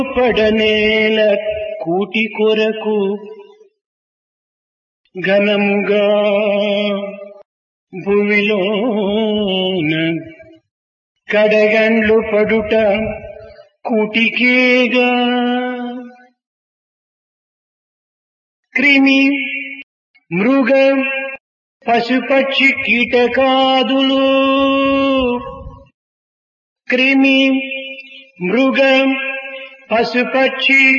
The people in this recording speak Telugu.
పడనేల కూటి కొరకు ఘనముగా భూమిలోన కడగండ్లు పడుట కూటికేగా క్రిమి మృగ పశుపక్షి కీటకాదులు క్రిమి మృగ పశుపక్షి